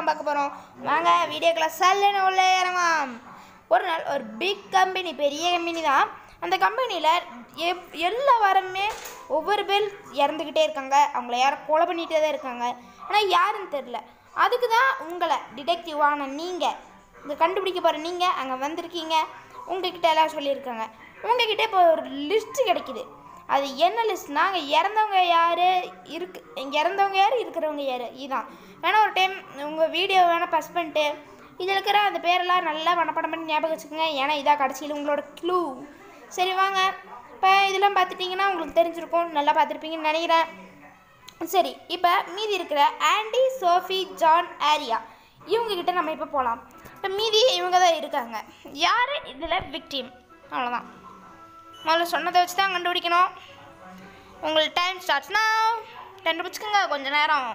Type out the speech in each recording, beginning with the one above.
தான் பார்க்க போகிறோம் வாங்க வீடியோக்குள்ள சல்லுன்னு உள்ளே இறங்கலாம் ஒரு நாள் ஒரு பிக் கம்பெனி பெரிய கம்பெனி தான் அந்த கம்பெனியில் எப் எல்லா வாரமே ஒவ்வொரு பேர் இறந்துக்கிட்டே இருக்காங்க அவங்கள யாரும் கொலை பண்ணிகிட்டே தான் இருக்காங்க ஆனால் யாருன்னு தெரில அதுக்கு தான் உங்களை டிடெக்டிவான நீங்கள் இந்த கண்டுபிடிக்க போகிற நீங்கள் அங்கே வந்திருக்கீங்க உங்ககிட்ட எல்லாம் சொல்லியிருக்காங்க உங்ககிட்ட இப்போ ஒரு லிஸ்ட்டு கிடைக்குது அது என்ன லிஸ்ட்னா அங்கே இறந்தவங்க யார் இருக்கு இங்கே இறந்தவங்க யார் இருக்கிறவங்க யார் இதான் வேணா ஒரு டைம் உங்கள் வீடியோ வேணால் பஸ் பண்ணிட்டு இதில் இருக்கிற அந்த பேரெல்லாம் நல்லா மனப்படம் பண்ணி ஞாபகம் வச்சுக்கோங்க ஏன்னா இதான் கடைசியில் உங்களோட க்ளூ சரி வாங்க இப்போ இதெல்லாம் பார்த்துட்டிங்கன்னா உங்களுக்கு தெரிஞ்சிருக்கும் நல்லா பார்த்துருப்பீங்கன்னு நினைக்கிறேன் சரி இப்போ மீதி இருக்கிற ஆண்டி சோஃபி ஜான் ஆரியா இவங்க கிட்ட நம்ம இப்போ போகலாம் இப்போ மீதி இவங்க தான் இருக்காங்க யார் இதில் விக்டிம் அவ்வளோதான் முதல்ல சொன்னதை வச்சு தான் கண்டுபிடிக்கணும் உங்களுக்கு டைம் ஸ்டார்ட்ஸ்னா கண்டுபிடிச்சிக்கோங்க கொஞ்ச நேரம்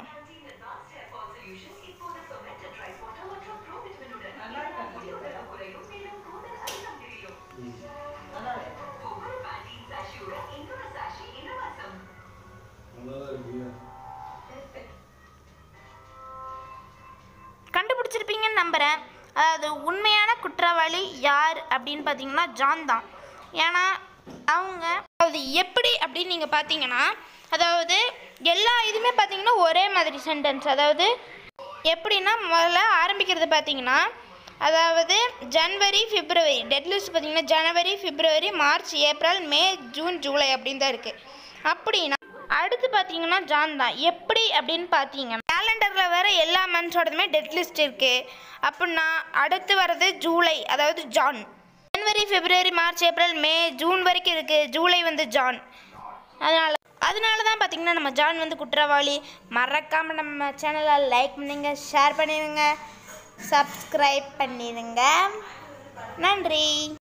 கண்டுபிடிச்சிருப்பீங்கன்னு நம்புகிறேன் அதாவது உண்மையான குற்றவாளி யார் அப்படின்னு பார்த்தீங்கன்னா ஜான் தான் ஏன்னா அவங்க அதாவது எப்படி அப்படின்னு நீங்கள் பார்த்தீங்கன்னா அதாவது எல்லா இதுவுமே பார்த்தீங்கன்னா ஒரே மாதிரி சென்டென்ஸ் அதாவது எப்படின்னா முதல்ல ஆரம்பிக்கிறது பார்த்தீங்கன்னா அதாவது ஜனவரி பிப்ரவரி டெட்லிஸ்ட் பார்த்தீங்கன்னா ஜனவரி பிப்ரவரி மார்ச் ஏப்ரல் மே ஜூன் ஜூலை அப்படின்னு தான் இருக்குது அப்படின்னா அடுத்து பார்த்தீங்கன்னா ஜான் தான் எப்படி அப்படின்னு பார்த்தீங்கன்னா கேலண்டரில் வேற எல்லா மந்த்ஸோடதுமே டெட் லிஸ்ட் இருக்குது அப்படின்னா அடுத்து வர்றது ஜூலை அதாவது ஜான் ஜனவரி பிப்ரவரி மார்ச் ஏப்ரல் மே ஜூன் வரைக்கும் இருக்குது ஜூலை வந்து ஜான் அதனால் அதனால தான் பார்த்தீங்கன்னா நம்ம ஜான் வந்து குற்றவாளி மறக்காமல் நம்ம சேனலை லைக் பண்ணுங்க ஷேர் பண்ணிடுங்க சப்ஸ்கிரைப் பண்ணிடுங்க நன்றி